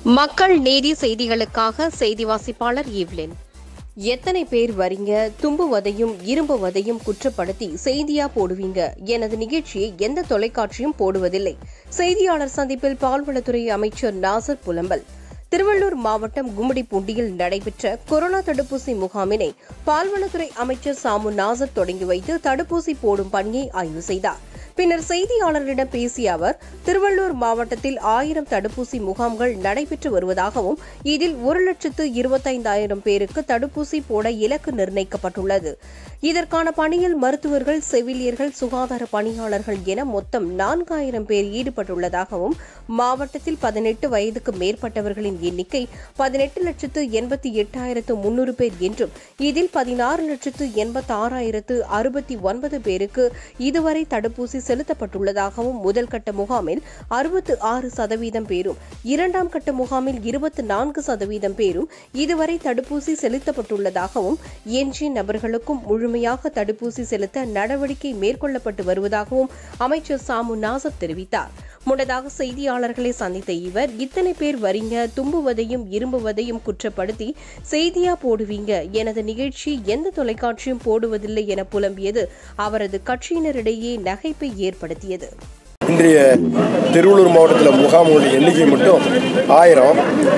மக்கள் நீதி செய்திகளுக்காக செய்தி வாசிப்பாளர் ஈவ்லின் எத்தனை பேர் வரீங்க தும்புவதையும் இரும்புவதையும் குற்றப்படுத்தி செய்தியா போடுவீங்க எனது நிகழ்ச்சியை எந்த தொலைக்காட்சியும் போடுவதில்லை செய்தியாளர் சந்திப்பில் பால்வளத்துறை அமைச்சர் நாசர் புலம்பல் திருவள்ளூர் மாவட்டம் கும்மிடிப்பூண்டியில் நடைபெற்ற கொரோனா தடுப்பூசி முகாமினை பால்வளத்துறை அமைச்சர் சாமு நாசர் தொடங்கி வைத்து தடுப்பூசி போடும் பணியை ஆய்வு செய்தார் பின்னர் செய்தியாளர்களிடம் பேசிய அவர் திருவள்ளூர் மாவட்டத்தில் ஆயிரம் தடுப்பூசி முகாம்கள் நடைபெற்று வருவதாகவும் இதில் ஒரு லட்சத்து இருபத்தைந்தாயிரம் பேருக்கு தடுப்பூசி போட இலக்கு நிர்ணயிக்கப்பட்டுள்ளது இதற்கான பணியில் மருத்துவர்கள் செவிலியர்கள் சுகாதார பணியாளர்கள் என மொத்தம் நான்காயிரம் பேர் ஈடுபட்டுள்ளதாகவும் மாவட்டத்தில் பதினெட்டு வயதுக்கு மேற்பட்டவர்களின் எண்ணிக்கை பதினெட்டு லட்சத்து எண்பத்தி எட்டாயிரத்து முன்னூறு பேர் என்றும் இதில் பதினாறு லட்சத்து எண்பத்தி ஆறாயிரத்து அறுபத்தி ஒன்பது பேருக்கு இதுவரை தடுப்பூசி செலுத்தப்பட்டுள்ளதாகவும் முதல் கட்ட முகாமில் அறுபத்து ஆறு சதவீதம் பேரும் இரண்டாம் கட்ட முகாமில் இருபத்தி நான்கு சதவீதம் பேரும் இதுவரை தடுப்பூசி செலுத்தப்பட்டுள்ளதாகவும் எஞ்சிய நபர்களுக்கும் முழுமையாக தடுப்பூசி செலுத்த நடவடிக்கை மேற்கொள்ளப்பட்டு வருவதாகவும் அமைச்சர் சாமு நாசர் தெரிவித்தார் முன்னதாக செய்தியாளர்களை சந்தித்த இவர் இத்தனை பேர் வரீங்க தும்புவதையும் இரும்புவதையும் குற்றப்படுத்தி செய்தியா போடுவீங்க எனது நிகழ்ச்சி எந்த தொலைக்காட்சியும் போடுவதில்லை என புலம்பியது அவரது கட்சியினரிடையே நகைப்பை ஏற்படுத்தியது இன்றைய திருவள்ளூர் மாவட்டத்தில் முகாம்களுடைய எண்ணிக்கை மட்டும் ஆயிரம்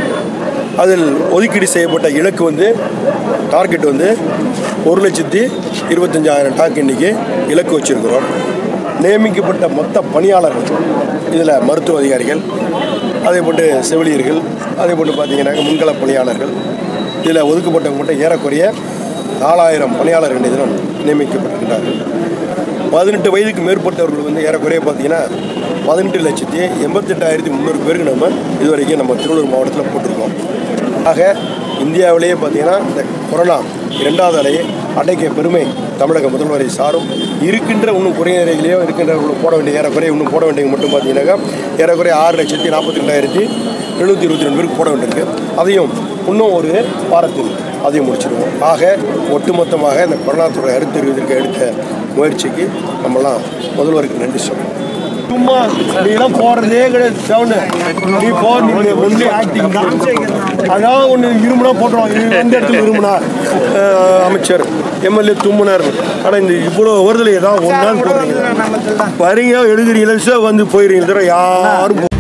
அதில் ஒதுக்கீடு செய்யப்பட்ட இலக்கு வந்து டார்கெட் வந்து ஒரு லட்சத்தி இருபத்தஞ்சாயிரம் டார்க் எண்ணிக்கை இலக்கு வச்சுருக்கிறோம் நியமிக்கப்பட்ட மொத்த பணியாளர்கள் இதில் மருத்துவ அதிகாரிகள் அதே போட்டு செவிலியர்கள் அதே போட்டு பார்த்தீங்கன்னா முன்கள பணியாளர்கள் இதில் ஒதுக்கப்பட்டவங்க மட்டும் ஏறக்குறைய நாலாயிரம் பணியாளர்கள் இன்றைய தினம் நியமிக்கப்பட்டிருக்கிறார்கள் பதினெட்டு வயதுக்கு மேற்பட்டவர்கள் வந்து ஏறக்குறைய பார்த்தீங்கன்னா பதினெட்டு லட்சத்தி எண்பத்தெட்டாயிரத்தி முந்நூறு பேருக்கு நம்ம இதுவரைக்கும் நம்ம திருவள்ளூர் மாவட்டத்தில் போட்டிருக்கோம் ஆக இந்தியாவிலேயே பார்த்தீங்கன்னா இந்த கொரோனா இரண்டாவது அலையை அடைக்க பெருமை தமிழக முதல்வரை சாரும் இருக்கின்ற இன்னும் குறைய நிலையிலேயோ இருக்கின்றவர்களுக்கு போட வேண்டிய ஏறக்குறைய இன்னும் போட வேண்டியது மட்டும் பார்த்தீங்கன்னாக்கா ஏறக்குறைய ஆறு லட்சத்தி நாற்பத்தி ரெண்டாயிரத்தி எழுநூற்றி இருபத்தி ரெண்டு பேருக்கு போட வேண்டியிருக்கு அதையும் இன்னும் ஒரு வாரத்தில் அதையும் முடிச்சிடுவோம் ஆக ஒட்டுமொத்தமாக இந்த கொரோனா துறை அறுத்தறிவதற்கு எடுத்த முயற்சிக்கு நம்மலாம் முதல்வருக்கு நன்றி சொல்லணும் சும்மா நீலாம் போடுறதே கிடையாது சவுண்டு நீ போ நீ ஒன்லி ஆக்டிங் தான் அதான் ஒன்று இருமுனா போட்டுருவாங்க இது எந்த இடத்துல இருமுனா அஹ், அமைச்சர் எம்எல்ஏ தும்முனார் ஆனால் இந்த இவ்வளோ வருதில் ஏதாவது ஒன்று நாள் போடுறீங்க வரீங்க எழுதுறீங்க வந்து போயிடுறீங்க தவிர யாரும் போ-